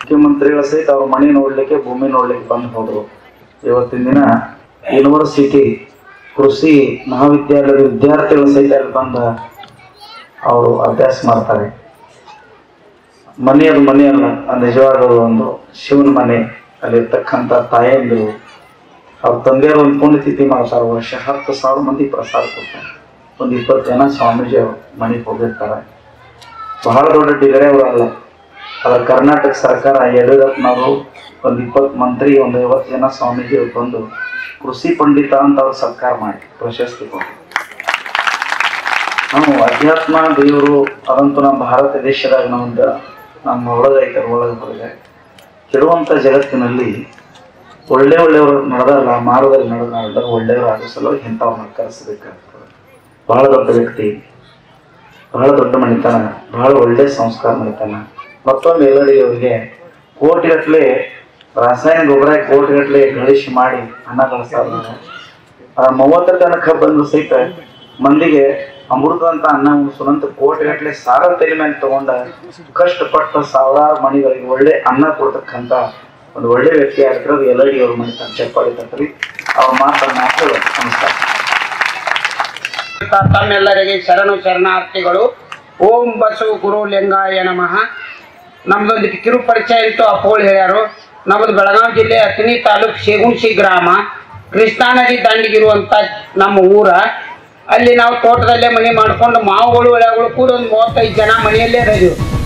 ಮುಖ್ಯಮಂತ್ರಿಗಳ ಸಹಿತ ಅವ್ರ ಮನೆ ನೋಡ್ಲಿಕ್ಕೆ ಭೂಮಿ ನೋಡ್ಲಿಕ್ಕೆ ಬಂದು ಹೋದ್ರು ಇವತ್ತಿನ ದಿನ ಯೂನಿವರ್ಸಿಟಿ ಕೃಷಿ ಮಹಾವಿದ್ಯಾಲಯದ ವಿದ್ಯಾರ್ಥಿಗಳ ಸಹಿತ ಅಲ್ಲಿ ಬಂದ ಅವರು ಅಭ್ಯಾಸ ಮಾಡ್ತಾರೆ ಮನೆ ಅದು ಮನೆ ಅಲ್ಲ ಅದು ನಿಜವಾದ ಒಂದು ಶಿವನ ಮನೆ ಅಲ್ಲಿರ್ತಕ್ಕಂಥ ತಾಯಂದಿರು ಅವ್ರ ತಂದೆಯವರು ಒಂದು ಪುಣ್ಯತಿಥಿ ಮಾಡ್ತಾರೆ ವರ್ಷ ಹತ್ತು ಸಾವಿರ ಮಂದಿ ಪ್ರಸಾದ ಕೊಡ್ತಾರೆ ಒಂದು ಇಪ್ಪತ್ತು ಜನ ಸ್ವಾಮೀಜಿ ಅವರು ಮನೆಗೆ ಹೋಗಿರ್ತಾರೆ ಬಹಳ ದೊಡ್ಡ ಡಿಗ್ರಿ ಅವರು ಅಲ್ಲ ಅದ್ರ ಕರ್ನಾಟಕ ಸರ್ಕಾರ ಯಡಿಯೂರಪ್ಪನವರು ಒಂದು ಇಪ್ಪತ್ತು ಮಂತ್ರಿ ಒಂದು ಐವತ್ತು ಜನ ಸ್ವಾಮೀಜಿ ಅವ್ರು ಬಂದು ಕೃಷಿ ಪಂಡಿತ ಅಂತ ಅವ್ರು ಸತ್ಕಾರ ಮಾಡಿ ಪ್ರಶಸ್ತಿ ಕೊಟ್ಟು ನಾವು ಅಧ್ಯಾತ್ಮ ದೇವರು ಅದಂತೂ ನಮ್ಮ ಭಾರತ ದೇಶದಾಗ ನಮ್ದು ನಮ್ಮ ಒಳಗೈತೆ ಒಳಗೆ ಹೊರಗೆ ಕೆಡುವಂಥ ಜಗತ್ತಿನಲ್ಲಿ ಒಳ್ಳೆ ಒಳ್ಳೆಯವರು ನಡೆದಲ್ಲ ಮಾರ್ಗದಲ್ಲಿ ನಡೆದ ನಡೆದಾಗ ಒಳ್ಳೆಯವರು ಆಗೋ ಸಲುವಾಗಿ ಇಂಥವ್ರನ್ನ ಕರೆಸಬೇಕಾಗ್ತದೆ ಬಹಳ ದೊಡ್ಡ ವ್ಯಕ್ತಿ ಬಹಳ ದೊಡ್ಡ ಮಣಿತನ ಬಹಳ ಒಳ್ಳೆ ಸಂಸ್ಕಾರ ಮಣಿತನ ಮತ್ತೊಂದು ಎಲ್ಲರಿಗೆ ಅವರಿಗೆ ಕೋಟಿಗಟ್ಟಲೆ ರಾಸಾಯನಿಕ ಗೊಬ್ಬರ ಕೋಟಿಗಟ್ಟಲೆ ಗಳಿಸಿ ಮಾಡಿ ಹಣ ಗಳಿಸ್ತಾರೆ ಆ ಮೂವತ್ತು ಟನ್ ಬಂದು ಸಹಿತ ಮಂದಿಗೆ ಅಮೃತದಂತ ಅನ್ನ ಉಣಿಸುವಂತ ಕೋಟಿಗಟ್ಟಲೆ ಸಾಲ ತಲೆ ಮೇಲೆ ತಗೊಂಡ ಕಷ್ಟಪಟ್ಟ ಸಾವಿರಾರು ಮಣಿಗಳಿಗೆ ಒಳ್ಳೆ ಅನ್ನ ಕೊಡ್ತಕ್ಕಂತ ಒಂದು ಒಳ್ಳೆ ವ್ಯಕ್ತಿ ಆಗಿರೋದು ಎಲ್ಲಡಿ ಅವ್ರ ಮನೆ ತನ್ನ ಚಪ್ಪಾಳಿ ತಟ್ಟರಿ ಅವ್ರ ಮಾತನ್ನ ಹಾಕೋದು ನಮಸ್ಕಾರ ತಮ್ಮೆಲ್ಲರಿಗೆ ಶರಣು ಶರಣಾರ್ಥಿಗಳು ಓಂ ಬಸವ ಗುರು ಲಿಂಗಾಯ ನಮಃ ನಮ್ದೊಂದು ಕಿರು ಪರಿಚಯ ಇತ್ತು ಅಪ್ಪೋಳು ಹೇಳ್ಯಾರು ನಮ್ಮದು ಬೆಳಗಾವಿ ಜಿಲ್ಲೆ ಅತನಿ ತಾಲೂಕ್ ಶೇಗುಣಸಿ ಗ್ರಾಮ ಕೃಷ್ಣಾ ನದಿ ದಂಡಿಗಿರುವಂತ ನಮ್ಮ ಊರ ಅಲ್ಲಿ ನಾವು ತೋಟದಲ್ಲೇ ಮನೆ ಮಾಡ್ಕೊಂಡು ಮಾವುಗಳು ಒಳಗಳು ಕೂಡ ಒಂದು ಮೂವತ್ತೈದು ಜನ ಮನೆಯಲ್ಲೇ ಇರೋದು